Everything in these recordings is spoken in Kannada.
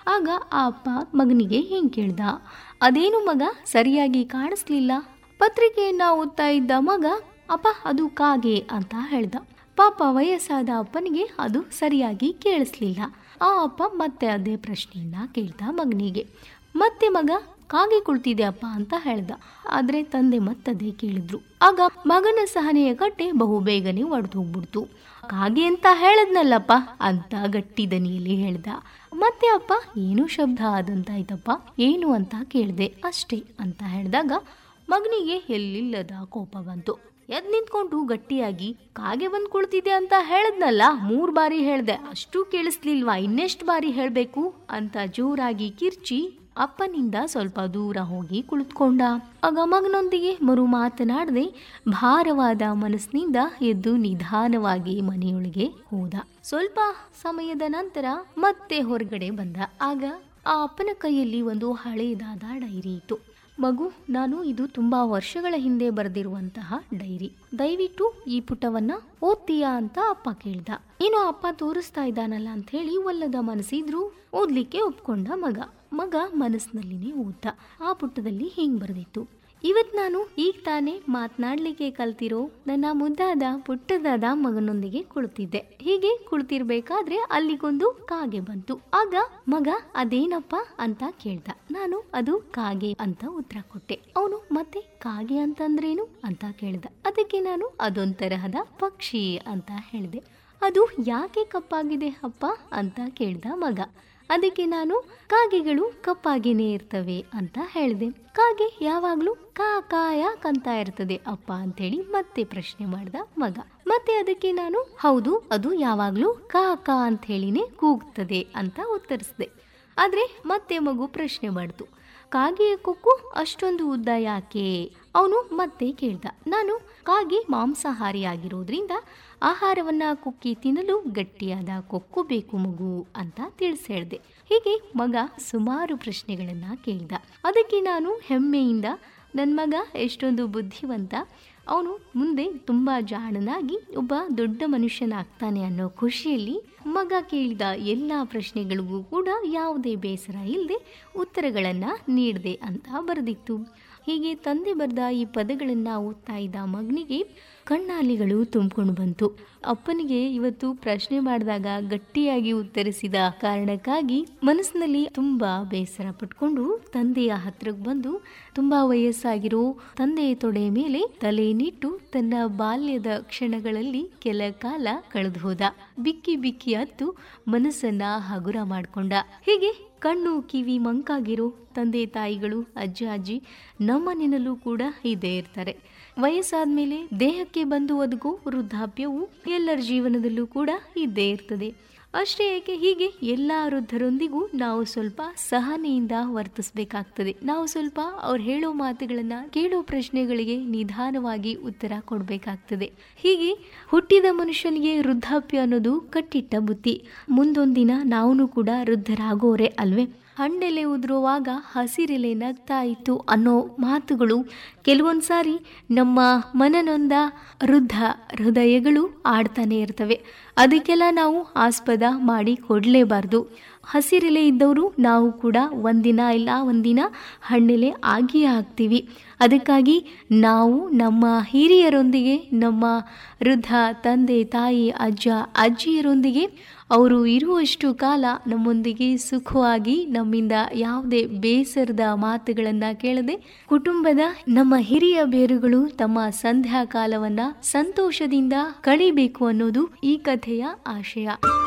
ಆಗ ಆ ಅಪ್ಪ ಮಗನಿಗೆ ಹಿಂಗೆ ಕೇಳ್ದ ಅದೇನು ಮಗ ಸರಿಯಾಗಿ ಕಾಣಿಸ್ಲಿಲ್ಲ ಪತ್ರಿಕೆಯನ್ನ ಓದ್ತಾ ಇದ್ದ ಮಗ ಅಪ್ಪ ಅದು ಕಾಗೆ ಅಂತ ಹೇಳ್ದ ಪಾಪ ವಯಸ್ಸಾದ ಅಪ್ಪನಿಗೆ ಅದು ಸರಿಯಾಗಿ ಕೇಳಿಸ್ಲಿಲ್ಲ ಆ ಅಪ್ಪ ಮತ್ತೆ ಅದೇ ಪ್ರಶ್ನೆಯನ್ನ ಕೇಳ್ದ ಮಗನಿಗೆ ಮತ್ತೆ ಮಗ ಕಾಗೆ ಕುಳಿತಿದೆ ಅಪ್ಪ ಅಂತ ಹೇಳ್ದ ಆದ್ರೆ ತಂದೆ ಮತ್ತದೇ ಕೇಳಿದ್ರು ಆಗ ಮಗನ ಸಹನೆಯ ಕಟ್ಟೆ ಬಹು ಬೇಗನೆ ಒಡೆದು ಹೋಗ್ಬಿಡ್ತು ಕಾಗೆ ಅಂತ ಹೇಳದ್ನಲ್ಲಪ್ಪ ಅಂತ ಗಟ್ಟಿ ದನಿಯಲ್ಲಿ ಹೇಳ್ದ ಮತ್ತೆ ಅಪ್ಪ ಏನು ಶಬ್ದ ಆದಂತಾಯ್ತಪ್ಪ ಏನು ಅಂತ ಕೇಳ್ದೆ ಅಷ್ಟೇ ಅಂತ ಹೇಳಿದಾಗ ಮಗನಿಗೆ ಎಲ್ಲಿಲ್ಲದ ಕೋಪ ಬಂತು ಎದ್ ನಿಂತ್ಕೊಂಡು ಗಟ್ಟಿಯಾಗಿ ಕಾಗೆ ಬಂದ್ ಕುಳಿತಿದೆ ಅಂತ ಹೇಳದ್ನಲ್ಲ ಮೂರ್ ಬಾರಿ ಹೇಳ್ದೆ ಅಷ್ಟು ಕೇಳಿಸ್ಲಿಲ್ವಾ ಇನ್ನೆಷ್ಟು ಬಾರಿ ಹೇಳ್ಬೇಕು ಅಂತ ಜೋರಾಗಿ ಕಿರ್ಚಿ ಅಪ್ಪನಿಂದ ಸ್ವಲ್ಪ ದೂರ ಹೋಗಿ ಕುಳಿತುಕೊಂಡ ಆಗ ಮಗನೊಂದಿಗೆ ಮರು ಮಾತನಾಡದೆ ಭಾರವಾದ ಮನಸ್ಸಿನಿಂದ ಎದ್ದು ನಿಧಾನವಾಗಿ ಮನೆಯೊಳಗೆ ಹೋದ ಸ್ವಲ್ಪ ಸಮಯದ ನಂತರ ಮತ್ತೆ ಹೊರಗಡೆ ಬಂದ ಆಗ ಆ ಅಪ್ಪನ ಕೈಯಲ್ಲಿ ಒಂದು ಹಳೆಯದಾದ ಡೈರಿ ಇತ್ತು ಮಗು ನಾನು ಇದು ತುಂಬಾ ವರ್ಷಗಳ ಹಿಂದೆ ಬರೆದಿರುವಂತಹ ಡೈರಿ ದಯವಿಟ್ಟು ಈ ಪುಟವನ್ನ ಓದ್ತೀಯಾ ಅಂತ ಅಪ್ಪ ಕೇಳ್ದ ಏನೋ ಅಪ್ಪ ತೋರಿಸ್ತಾ ಇದ್ದಾನಲ್ಲ ಅಂತ ಹೇಳಿ ಒಲ್ಲದ ಮನಸ್ಸಿದ್ರು ಓದ್ಲಿಕ್ಕೆ ಒಪ್ಕೊಂಡ ಮಗ ಮಗ ಮನಸ್ಸಿನಲ್ಲಿನೇ ಓದ್ದ ಆ ಪುಟದಲ್ಲಿ ಹಿಂಗ್ ಬರೆದಿತ್ತು ಇವತ್ ನಾನು ಈಗ ತಾನೇ ಮಾತನಾಡ್ಲಿಕ್ಕೆ ಕಲ್ತಿರೋ ನನ್ನ ಮುದ್ದಾದ ಪುಟ್ಟದಾದ ಮಗನೊಂದಿಗೆ ಕುಳಿತಿದ್ದೆ ಹೀಗೆ ಕುಳಿತಿರ್ಬೇಕಾದ್ರೆ ಅಲ್ಲಿಗೊಂದು ಕಾಗೆ ಬಂತು ಆಗ ಮಗ ಅದೇನಪ್ಪ ಅಂತ ಕೇಳ್ದ ನಾನು ಅದು ಕಾಗೆ ಅಂತ ಉತ್ತರ ಕೊಟ್ಟೆ ಅವನು ಮತ್ತೆ ಕಾಗೆ ಅಂತಂದ್ರೇನು ಅಂತ ಕೇಳ್ದ ಅದಕ್ಕೆ ನಾನು ಅದೊಂತರಹದ ಪಕ್ಷಿ ಅಂತ ಹೇಳಿದೆ ಅದು ಯಾಕೆ ಕಪ್ಪಾಗಿದೆ ಅಪ್ಪ ಅಂತ ಕೇಳ್ದ ಮಗ ಅದಕ್ಕೆ ನಾನು ಕಾಗೆಗಳು ಕಪ್ಪಾಗಿನೇ ಇರ್ತವೆ ಅಂತ ಹೇಳಿದೆ ಕಾಗೆ ಯಾವಾಗ್ಲೂ ಕಾ ಕಾ ಯಾಕಂತ ಇರ್ತದೆ ಅಪ್ಪ ಅಂತೇಳಿ ಮತ್ತೆ ಪ್ರಶ್ನೆ ಮಾಡ್ದ ಮಗ ಮತ್ತೆ ಅದಕ್ಕೆ ನಾನು ಹೌದು ಅದು ಯಾವಾಗ್ಲೂ ಕಾ ಕಾ ಅಂತ ಹೇಳಿನೇ ಕೂಗ್ತದೆ ಅಂತ ಉತ್ತರಿಸಿದೆ ಆದ್ರೆ ಮತ್ತೆ ಮಗು ಪ್ರಶ್ನೆ ಮಾಡ್ತು ಕಾಗೆಯ ಕೊಕ್ಕು ಅಷ್ಟೊಂದು ಉದ್ದ ಯಾಕೆ ಅವನು ಮತ್ತೆ ಕೇಳ್ದ ನಾನು ಕಾಗೆ ಮಾಂಸಾಹಾರಿ ಆಗಿರೋದ್ರಿಂದ ಆಹಾರವನ್ನ ಕುಕ್ಕಿ ತಿನ್ನಲು ಗಟ್ಟಿಯಾದ ಕೊಕ್ಕು ಬೇಕು ಮಗು ಅಂತ ತಿಳಿಸಿ ಹೇಳ್ದೆ ಹೀಗೆ ಮಗ ಸುಮಾರು ಪ್ರಶ್ನೆಗಳನ್ನ ಕೇಳ್ದ ಅದಕ್ಕೆ ನಾನು ಹೆಮ್ಮೆಯಿಂದ ನನ್ನ ಮಗ ಎಷ್ಟೊಂದು ಬುದ್ಧಿವಂತ ಅವನು ಮುಂದೆ ತುಂಬ ಜಾಣನಾಗಿ ಒಬ್ಬ ದೊಡ್ಡ ಮನುಷ್ಯನಾಗ್ತಾನೆ ಅನ್ನೋ ಖುಷಿಯಲ್ಲಿ ಮಗ ಕೇಳಿದ ಎಲ್ಲ ಪ್ರಶ್ನೆಗಳಿಗೂ ಕೂಡ ಯಾವುದೇ ಬೇಸರ ಇಲ್ಲದೆ ಉತ್ತರಗಳನ್ನು ನೀಡಿದೆ ಅಂತ ಬರೆದಿತ್ತು ಹೀಗೆ ತಂದೆ ಬರೆದ ಈ ಪದಗಳನ್ನು ಓದ್ತಾ ಇದ್ದ ಮಗನಿಗೆ ಕಣ್ಣಾಲಿಗಳು ತುಂಬಿಕೊಂಡು ಬಂತು ಅಪ್ಪನಿಗೆ ಇವತ್ತು ಪ್ರಶ್ನೆ ಮಾಡಿದಾಗ ಗಟ್ಟಿಯಾಗಿ ಉತ್ತರಿಸಿದ ಕಾರಣಕ್ಕಾಗಿ ಮನಸ್ಸಿನಲ್ಲಿ ತುಂಬಾ ಬೇಸರ ಪಟ್ಕೊಂಡು ತಂದೆಯ ಹತ್ರಕ್ಕೆ ಬಂದು ತುಂಬಾ ವಯಸ್ಸಾಗಿರೋ ತಂದೆಯ ತೊಡೆಯ ಮೇಲೆ ತಲೆನಿಟ್ಟು ತನ್ನ ಬಾಲ್ಯದ ಕ್ಷಣಗಳಲ್ಲಿ ಕೆಲ ಕಾಲ ಕಳೆದು ಹೋದ ಬಿಕ್ಕಿ ಬಿಕ್ಕಿ ಹತ್ತು ಮನಸ್ಸನ್ನ ಹಗುರ ಮಾಡ್ಕೊಂಡ ಹೀಗೆ ಕಣ್ಣು ಕಿವಿ ಮಂಕಾಗಿರೋ ತಂದೆ ತಾಯಿಗಳು ಅಜ್ಜ ಅಜ್ಜಿ ನಮ್ಮನೆಯಲ್ಲೂ ಕೂಡ ಇದ್ದೇ ಇರ್ತಾರೆ ವಯಸ್ಸಾದ್ಮೇಲೆ ದೇಹಕ್ಕೆ ಬಂದು ಒದಗೋ ವೃದ್ಧಾಪ್ಯವು ಎಲ್ಲರ ಜೀವನದಲ್ಲೂ ಕೂಡ ಇದ್ದೇ ಇರ್ತದೆ ಅಷ್ಟೇ ಏಕೆ ಹೀಗೆ ಎಲ್ಲ ವೃದ್ಧರೊಂದಿಗೂ ನಾವು ಸ್ವಲ್ಪ ಸಹನೆಯಿಂದ ವರ್ತಿಸಬೇಕಾಗ್ತದೆ ನಾವು ಸ್ವಲ್ಪ ಅವ್ರು ಹೇಳೋ ಮಾತುಗಳನ್ನ ಕೇಳೋ ಪ್ರಶ್ನೆಗಳಿಗೆ ನಿಧಾನವಾಗಿ ಉತ್ತರ ಕೊಡಬೇಕಾಗ್ತದೆ ಹೀಗೆ ಹುಟ್ಟಿದ ಮನುಷ್ಯನಿಗೆ ವೃದ್ಧಾಪ್ಯ ಅನ್ನೋದು ಕಟ್ಟಿಟ್ಟ ಬುತ್ತಿ ಮುಂದೊಂದಿನ ನಾವು ಕೂಡ ವೃದ್ಧರಾಗೋರೆ ಅಲ್ವೇ ಹಣ್ಣೆಲೆ ಉದುರುವಾಗ ಹಸಿರೆಲೆ ನಗ್ತಾ ಇತ್ತು ಅನ್ನೋ ಮಾತುಗಳು ಕೆಲವೊಂದು ಸಾರಿ ನಮ್ಮ ಮನನೊಂದ ವೃದ್ಧ ಹೃದಯಗಳು ಆಡ್ತಾನೆ ಇರ್ತವೆ ಅದಕ್ಕೆಲ್ಲ ನಾವು ಆಸ್ಪದ ಮಾಡಿ ಕೊಡಲೇಬಾರ್ದು ಹಸಿರೆಲೆ ಇದ್ದವರು ನಾವು ಕೂಡ ಒಂದಿನ ಇಲ್ಲ ಒಂದಿನ ಹಣ್ಣೆಲೆ ಆಗಿಯೇ ಆಗ್ತೀವಿ ಅದಕ್ಕಾಗಿ ನಾವು ನಮ್ಮ ಹಿರಿಯರೊಂದಿಗೆ ನಮ್ಮ ವೃದ್ಧ ತಂದೆ ತಾಯಿ ಅಜ್ಜ ಅಜ್ಜಿಯರೊಂದಿಗೆ ಅವರು ಇರುವಷ್ಟು ಕಾಲ ನಮ್ಮೊಂದಿಗೆ ಸುಖವಾಗಿ ನಮ್ಮಿಂದ ಯಾವುದೇ ಬೇಸರದ ಮಾತುಗಳನ್ನು ಕೇಳದೆ ಕುಟುಂಬದ ನಮ್ಮ ಹಿರಿಯ ಬೇರುಗಳು ತಮ್ಮ ಸಂಧ್ಯಾ ಕಾಲವನ್ನ ಸಂತೋಷದಿಂದ ಕಳಿಬೇಕು ಅನ್ನೋದು ಈ ಕಥೆಯ ಆಶಯ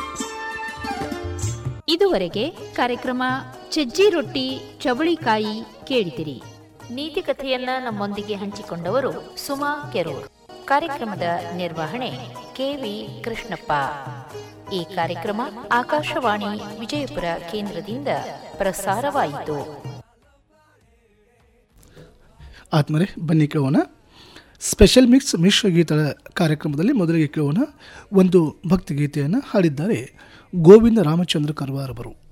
ಇದುವರೆಗೆ ಕಾರ್ಯಕ್ರಮ ಸಜ್ಜಿ ರೊಟ್ಟಿ ಚವಳಿಕಾಯಿ ಕೇಳಿದಿರಿ ನೀತಿ ಕಥೆಯನ್ನ ನಮ್ಮೊಂದಿಗೆ ಹಂಚಿಕೊಂಡವರು ಸುಮಾ ಕೆರೂರ್ ಕಾರ್ಯಕ್ರಮದ ನಿರ್ವಹಣೆ ಕೆವಿ ಕೃಷ್ಣಪ್ಪ ಈ ಕಾರ್ಯಕ್ರಮ ಆಕಾಶವಾಣಿ ವಿಜಯಪುರ ಕೇಂದ್ರದಿಂದ ಪ್ರಸಾರವಾಯಿತು ಆತ್ಮರೇ ಬನ್ನಿ ಕೇಳೋಣ ಸ್ಪೆಷಲ್ ಮಿಕ್ಸ್ ಮಿಶ್ರಗೀತಗಳ ಕಾರ್ಯಕ್ರಮದಲ್ಲಿ ಮೊದಲಿಗೆ ಕೇಳೋಣ ಒಂದು ಭಕ್ತಿಗೀತೆಯನ್ನು ಹಾಡಿದ್ದಾರೆ ಗೋವಿಂದ ರಾಮಚಂದ್ರ ಕರ್ವಾರ್ ಅವರು